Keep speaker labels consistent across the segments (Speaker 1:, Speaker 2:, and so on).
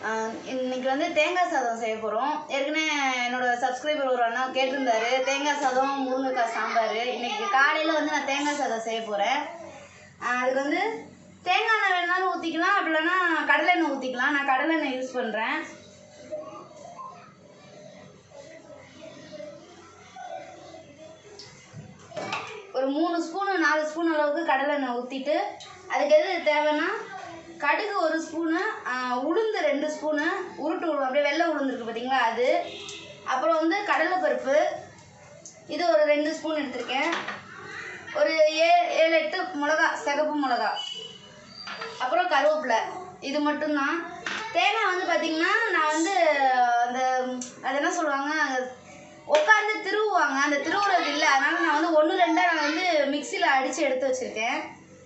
Speaker 1: ஆஹ் இன்னைக்கு வந்து தேங்காய் சாதம் செய்ய போகிறோம் ஏற்கனவே என்னோட சப்ஸ்கிரைபர் ஒரு அண்ணா கேட்டிருந்தாரு தேங்காய் சாதம் முருங்கைக்காய் சாம்பார் இன்னைக்கு காலையில் வந்து நான் தேங்காய் சாதம் செய்ய போகிறேன் அதுக்கு வந்து தேங்காய் எண்ணெய் வேணாலும் ஊற்றிக்கலாம் அப்படி இல்லைன்னா கடலெண்ணெய் ஊற்றிக்கலாம் நான் கடலெண்ணெய் யூஸ் பண்ணுறேன் ஒரு மூணு ஸ்பூனு நாலு ஸ்பூன் அளவுக்கு கடலெண்ணெய் ஊற்றிட்டு அதுக்கு எது தேவைன்னா கடுகு ஒரு ஸ்பூனு ஆஹ் உளுந்து ரெண்டு ஸ்பூனு உருட்டு உளுந்து அப்படியே வெள்ளை உளுந்து இருக்குது பார்த்தீங்களா அது அப்புறம் வந்து கடலைப்பருப்பு இது ஒரு ரெண்டு ஸ்பூன் எடுத்திருக்கேன் ஒரு ஏ ஏழு எட்டு மிளகா சிகப்பு மிளகா அப்புறம் கருவேப்பிலை இது மட்டும்தான் தேங்காய் வந்து பார்த்திங்கன்னா நான் வந்து அந்த அது என்ன சொல்லுவாங்க உட்காந்து திருவுவாங்க அந்த திருவுறது இல்லை அதனால நான் வந்து ஒன்று ரெண்டாக நான் வந்து மிக்சியில் அடித்து எடுத்து வச்சுருக்கேன்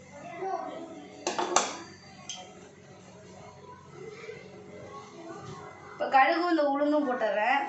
Speaker 1: இப்போ கடுகும் இந்த உளுந்தும் போட்டுடுறேன்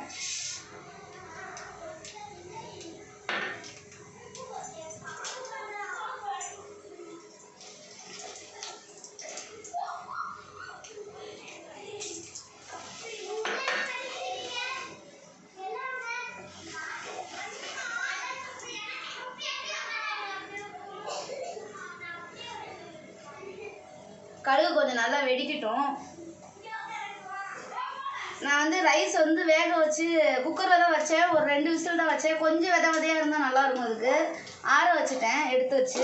Speaker 1: கடுகு கொஞ்சம் நல்லா வெடிக்கட்டும் நான் வந்து ரைஸ் வந்து வேக வச்சு குக்கரில் தான் வச்சேன் ஒரு ரெண்டு விசில் தான் வச்சேன் கொஞ்சம் வித விதையாக இருந்தால் நல்லா இருக்கும் அதுக்கு ஆற வச்சுட்டேன் எடுத்து வச்சு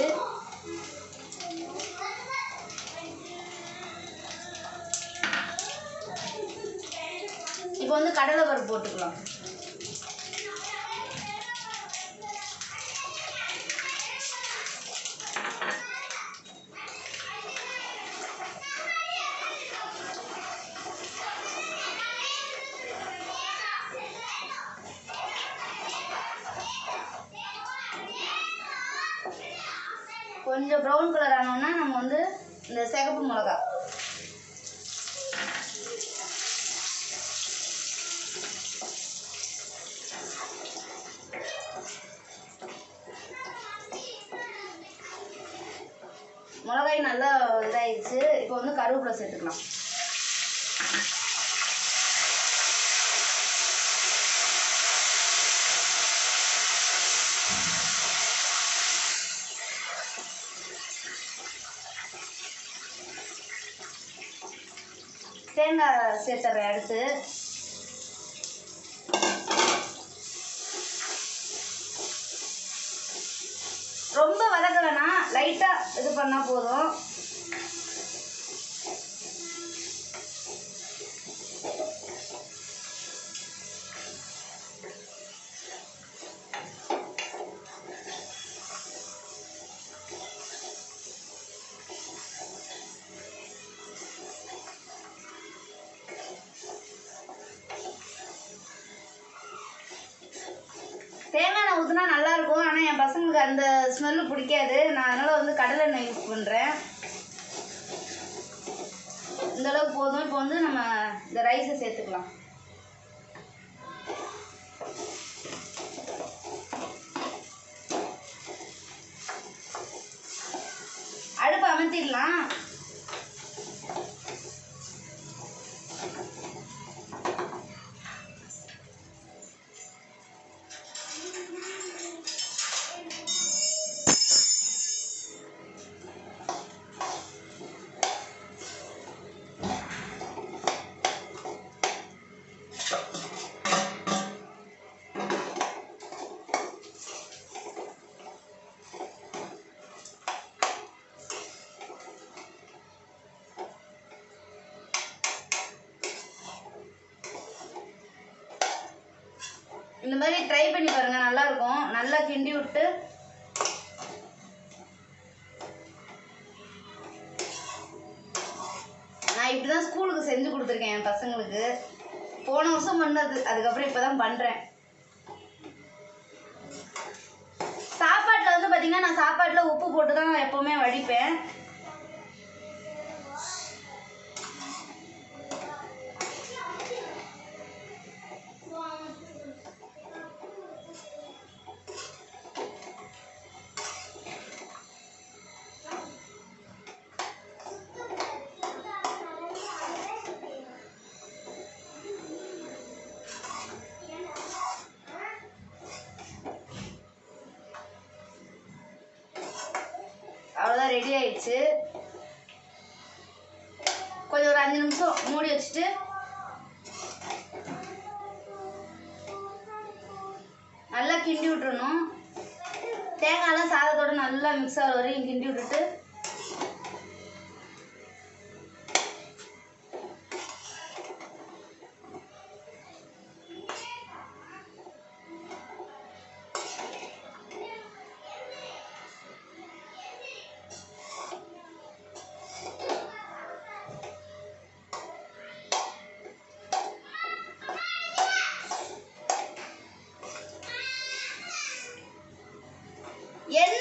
Speaker 1: இப்போ வந்து கடலை பருப்பு போட்டுக்கலாம் கொஞ்சம் ப்ரௌன் கலர் ஆனோன்னா நம்ம வந்து இந்த சிகப்பு மிளகா மிளகாய் நல்லா இதாயிடுச்சு இப்போ வந்து கருவேப்பிலை சேர்த்துக்கலாம் தேங்காய் சேர்த்துறேன் அடுத்து ரொம்ப வதக்க வேணாம் லைட்டாக இது பண்ணால் போதும் தேங்காய் எண்ணெய் ஊற்றினா நல்லாயிருக்கும் ஆனால் என் பசங்களுக்கு அந்த ஸ்மெல்லு பிடிக்காது நான் அதனால் வந்து கடலை எண்ணெய் யூஸ் பண்ணுறேன் இந்த அளவுக்கு போதும் இப்போ வந்து நம்ம இந்த ரைஸை சேர்த்துக்கலாம் அடுப்பு அமர்த்திடலாம் இந்த மாதிரி ட்ரை பண்ணி பாருங்க நல்லா இருக்கும் நல்லா கிண்டி விட்டு நான் இப்படி தான் ஸ்கூலுக்கு செஞ்சு கொடுத்துருக்கேன் என் பசங்களுக்கு போன வருஷம் பண்ணது அதுக்கப்புறம் இப்போ தான் பண்ணுறேன் சாப்பாட்டில் வந்து பார்த்தீங்கன்னா நான் சாப்பாட்டில் உப்பு போட்டு தான் எப்போவுமே வடிப்பேன் அவ்வளோதான் ரெடி ஆயிடுச்சு கொஞ்சம் ஒரு அஞ்சு நிமிஷம் மூடி வச்சுட்டு நல்லா கிண்டி விட்டுறணும் தேங்காய்லாம் சாதத்தோட நல்லா மிக்ஸ் ஆகிற வரையும் கிண்டி விட்டுட்டு என்ன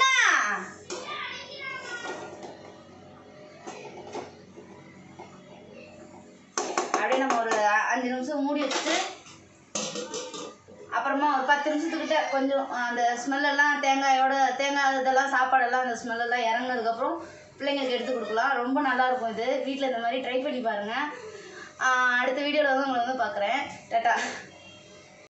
Speaker 1: அப்படியே நம்ம ஒரு அ- அஞ்சு நிமிஷம் மூடி வச்சுட்டு அப்புறமா ஒரு பத்து நிமிஷத்துக்கிட்ட கொஞ்சம் அந்த ஸ்மெல்லெல்லாம் தேங்காயோட தேங்காய் இதெல்லாம் சாப்பாடெல்லாம் அந்த ஸ்மெல்லெல்லாம் இறங்குனதுக்கப்புறம் பிள்ளைங்களுக்கு எடுத்து கொடுக்கலாம் ரொம்ப நல்லாயிருக்கும் இது வீட்டில் இந்த மாதிரி ட்ரை பண்ணி பாருங்கள் அடுத்த வீடியோவில் வந்து உங்களை வந்து பார்க்குறேன் டாட்டா